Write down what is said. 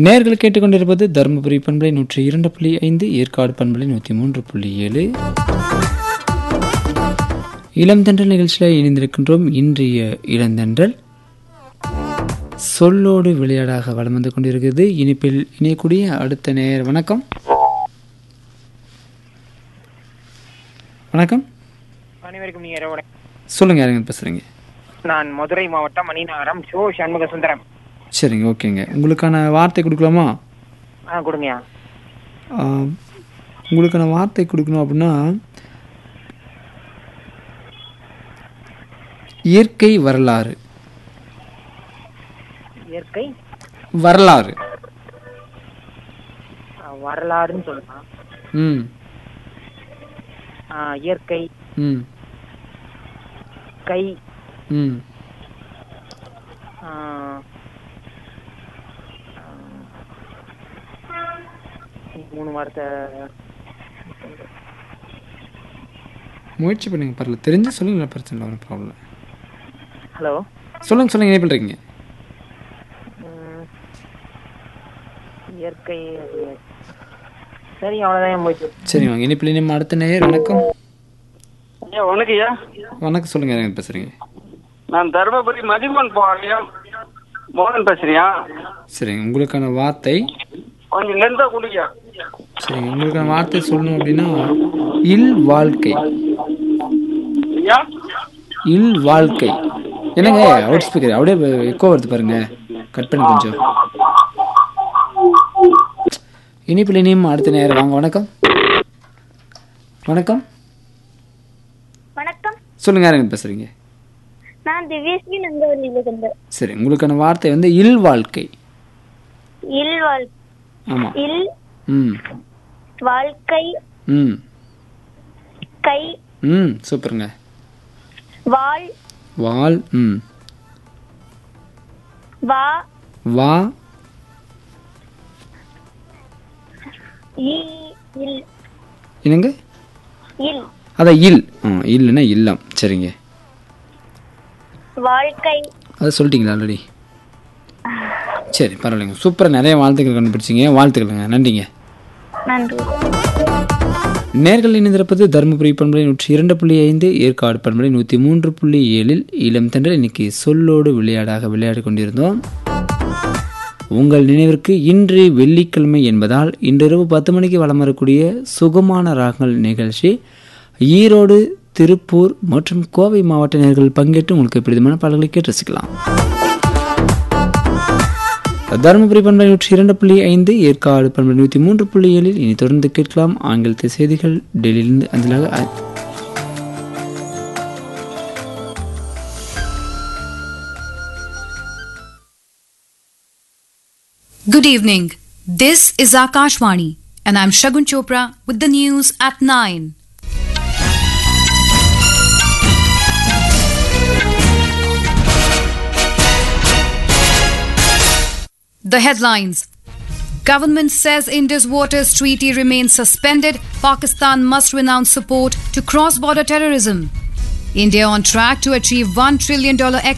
நேர்கள் கேட்டுக்கொண்டிருப்பது தருமபுரி பண்பலை நூற்றி இரண்டு புள்ளி ஐந்து ஏற்காடு பண்பலை நூற்றி மூன்று புள்ளி ஏழு இளம் தென்றல் நிகழ்ச்சியில் இணைந்திருக்கின்றோம் இன்றைய இளந்தென்றல் சொல்லோடு விளையாடாக வலம் வந்து கொண்டிருக்கிறது இனிப்பில் இணையக்கூடிய அடுத்த நேர் வணக்கம் வணக்கம் அனைவருக்கும் நீங்க இரவு வணக்கம். சொல்லுங்க யாருங்க பேசுறீங்க நான் மதுரை மாவட்டம் மணிநகரம் ஷோ சண்முக சுந்தரம் சரிங்க ஓகேங்க உங்களுக்கான வார்த்தை கொடுக்கலாமா ஆ கொடுங்கய்யா ஆ, உங்களுக்கான வார்த்தை கொடுக்கணும் அப்படின்னா இயற்கை வரலாறு இயற்கை வரலாறு ஆ, வரலாறுன்னு சொல்லலாம் ம் ஆ, இயற்கை ம் கை ம் ஆ, ஆ, மூணு வார்த்தை முயற்சி பண்ணுங்க பரவாயில்ல தெரிஞ்சு சொல்லுங்க பிரச்சனை இல்லை ஒன்றும் ப்ராப்ளம் ஹலோ சொல்லுங்க சொல்லுங்க என்ன பண்ணுறீங்க ம், இயற்கை அது. சரி அவ்வளோதான் போயிட்டு சரி வாங்க இனிப்பில் நம்ம அடுத்த நேயர் வணக்கம் ஐயா வணக்கம் ஐயா வணக்கம் சொல்லுங்க யாருங்க பேசுறீங்க நான் தருமபுரி மதிமன் போறேன் மோகன் பேசுறியா சரிங்க உங்களுக்கான வார்த்தை கொஞ்சம் லென்த்தா குடிங்க சரிங்க உங்களுக்கான வார்த்தை சொல்லணும் அப்படின்னா இல் வாழ்க்கை ஐயா இல் வாழ்க்கை என்னங்க அவுட் ஸ்பீக்கர் அப்படியே எக்கோ வருது பாருங்க கட் பண்ணி கொஞ்சம் இனிப்பில் இனியும் அடுத்த நேரம் வாங்க வணக்கம் வணக்கம் வணக்கம் சொல்லுங்க யாருங்க பேசுறீங்க நான் திவ்யஸ்ரீ நந்தவல்லியிலிருந்து சரி உங்களுக்கான வார்த்தை வந்து இல் வாழ்க்கை இல் வாழ் ஆமாம் இல் ம் வாழ்க்கை ம் கை ம் சூப்பருங்க வாழ் வால் ம் வா வா ஈ இல் என்னங்க இல் அதான் இல் ஆ இல்லைன்னா இல்லம் சரிங்க வாழ்க்கை அதை சொல்லிட்டீங்களா ஆல்ரெடி சரி பரவாயில்லைங்க சூப்பராக நிறைய வாழ்த்துக்கள் கண்டுபிடிச்சிங்க வாழ்த்துக்கள்ங்க நன்றிங்க நன்றி நேர்கள் இணைந்திருப்பது தருமபுரி பண்பலை நூற்றி இரண்டு புள்ளி ஐந்து ஏற்காடு பண்பலை நூற்றி மூன்று புள்ளி ஏழில் இளம் தென்றல் இன்னைக்கு சொல்லோடு விளையாடாக விளையாடி கொண்டிருந்தோம் உங்கள் நினைவிற்கு இன்று வெள்ளிக்கிழமை என்பதால் இன்றிரவு பத்து மணிக்கு வலம் வரக்கூடிய சுகமான ராகங்கள் நிகழ்ச்சி ஈரோடு திருப்பூர் மற்றும் கோவை மாவட்ட நேர்கள் பங்கேற்று உங்களுக்கு பிடித்தமான பாடல்களை கேட்டு ரசிக்கலாம் தருமபுரி பண்பலை நூற்றி இரண்டு புள்ளி ஐந்து ஏற்காடு பண்பலை நூற்றி மூன்று புள்ளி ஏழில் இனி தொடர்ந்து கேட்கலாம் ஆங்கிலத்தில் செய்திகள் டெல்லியிலிருந்து அஞ்சலாக அ- Good evening. This is Akashvani, and I'm Shagun Chopra with the news at 9. The headlines Government says India's Waters Treaty remains suspended. Pakistan must renounce support to cross border terrorism. India on track to achieve $1 trillion